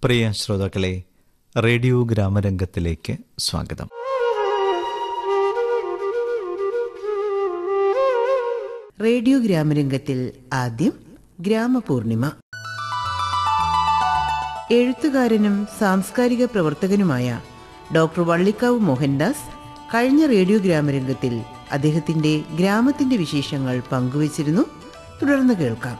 പ്രിയ ശ്രോതാക്കളെ റേഡിയോ ഗ്രാമരംഗത്തിലേക്ക് സ്വാഗതം റേഡിയോ ഗ്രാമരംഗത്തിൽ ആദ്യം ഗ്രാമപൂർണിമ എഴുത്തുകാരനും സാംസ്കാരിക പ്രവർത്തകനുമായ ഡോക്ടർ വള്ളിക്കാവ് മോഹൻദാസ് കഴിഞ്ഞ റേഡിയോ ഗ്രാമരംഗത്തിൽ അദ്ദേഹത്തിന്റെ ഗ്രാമത്തിന്റെ വിശേഷങ്ങൾ പങ്കുവച്ചിരുന്നു തുടർന്ന് കേൾക്കാം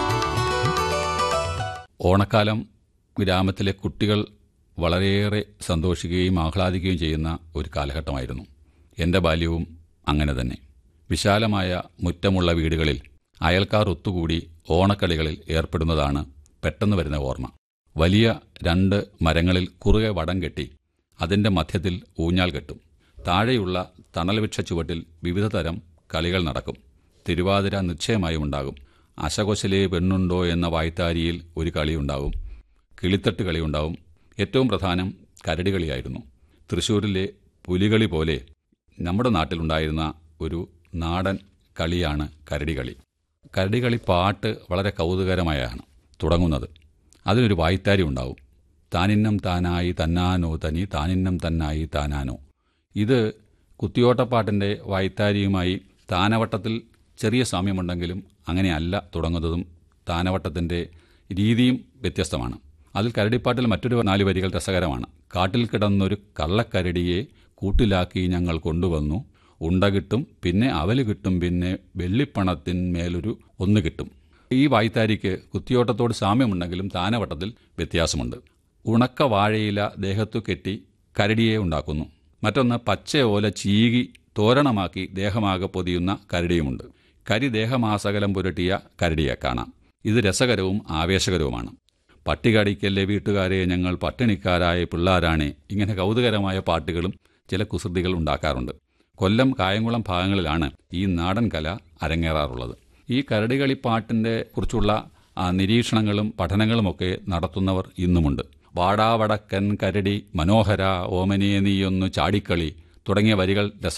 ഓണക്കാലം ഗ്രാമത്തിലെ കുട്ടികൾ വളരെയേറെ സന്തോഷിക്കുകയും ആഹ്ലാദിക്കുകയും ചെയ്യുന്ന ഒരു കാലഘട്ടമായിരുന്നു എൻ്റെ ബാല്യവും അങ്ങനെ തന്നെ വിശാലമായ മുറ്റമുള്ള വീടുകളിൽ അയൽക്കാർ ഒത്തുകൂടി ഓണക്കളികളിൽ ഏർപ്പെടുന്നതാണ് പെട്ടെന്ന് വരുന്ന ഓർമ്മ വലിയ രണ്ട് മരങ്ങളിൽ കുറുകെ വടം കെട്ടി അതിൻ്റെ മധ്യത്തിൽ ഊഞ്ഞാൽ കെട്ടും താഴെയുള്ള തണൽവൃക്ഷ ചുവട്ടിൽ വിവിധ തരം കളികൾ നടക്കും തിരുവാതിര നിശ്ചയമായും ഉണ്ടാകും അശകൊശലേ പെണ്ണുണ്ടോ എന്ന വായ്ത്താരിയിൽ ഒരു കളിയുണ്ടാകും കിളിത്തട്ട് കളിയുണ്ടാവും ഏറ്റവും പ്രധാനം കരടി കളിയായിരുന്നു തൃശ്ശൂരിലെ പുലികളി പോലെ നമ്മുടെ നാട്ടിലുണ്ടായിരുന്ന ഒരു നാടൻ കളിയാണ് കരടി കളി കരടി കളി പാട്ട് വളരെ കൗതുകരമായാണ് തുടങ്ങുന്നത് അതിനൊരു വായ്ത്താരി ഉണ്ടാവും താനിന്നം താനായി തന്നാനോ തനി താനിന്നം തന്നായി താനാനോ ഇത് കുത്തിയോട്ടപ്പാട്ടിൻ്റെ വായ്ത്താരിയുമായി താനവട്ടത്തിൽ ചെറിയ സാമ്യമുണ്ടെങ്കിലും അങ്ങനെയല്ല തുടങ്ങുന്നതും താനവട്ടത്തിൻ്റെ രീതിയും വ്യത്യസ്തമാണ് അതിൽ കരടിപ്പാട്ടിൽ മറ്റൊരു നാല് വരികൾ രസകരമാണ് കാട്ടിൽ കിടന്നൊരു കള്ളക്കരടിയെ കൂട്ടിലാക്കി ഞങ്ങൾ കൊണ്ടുവന്നു ഉണ്ട കിട്ടും പിന്നെ അവല് കിട്ടും പിന്നെ വെള്ളിപ്പണത്തിന്മേലൊരു ഒന്ന് കിട്ടും ഈ വായ്ത്താരിക്ക് കുത്തിയോട്ടത്തോട് സാമ്യമുണ്ടെങ്കിലും താനവട്ടത്തിൽ വ്യത്യാസമുണ്ട് ഉണക്ക വാഴയില ദേഹത്തു കെട്ടി കരടിയെ ഉണ്ടാക്കുന്നു മറ്റൊന്ന് പച്ച ഓല ചീകി തോരണമാക്കി ദേഹമാകെ പൊതിയുന്ന കരടിയുമുണ്ട് കരി ദേഹമാസകലം പുരട്ടിയ കരടിയെ കാണാം ഇത് രസകരവും ആവേശകരവുമാണ് പട്ടികടിക്കല്ലേ വീട്ടുകാരെ ഞങ്ങൾ പട്ടിണിക്കാരായ പിള്ളാരാണേ ഇങ്ങനെ കൗതുകരമായ പാട്ടുകളും ചില കുസൃതികൾ ഉണ്ടാക്കാറുണ്ട് കൊല്ലം കായംകുളം ഭാഗങ്ങളിലാണ് ഈ നാടൻ കല അരങ്ങേറാറുള്ളത് ഈ കരടികളിപ്പാട്ടിൻ്റെ കുറിച്ചുള്ള ആ, നിരീക്ഷണങ്ങളും പഠനങ്ങളുമൊക്കെ നടത്തുന്നവർ ഇന്നുമുണ്ട് വാടാവടക്കൻ കരടി മനോഹര ഓമനേ നീയൊന്നു ചാടിക്കളി തുടങ്ങിയ വരികൾ രസ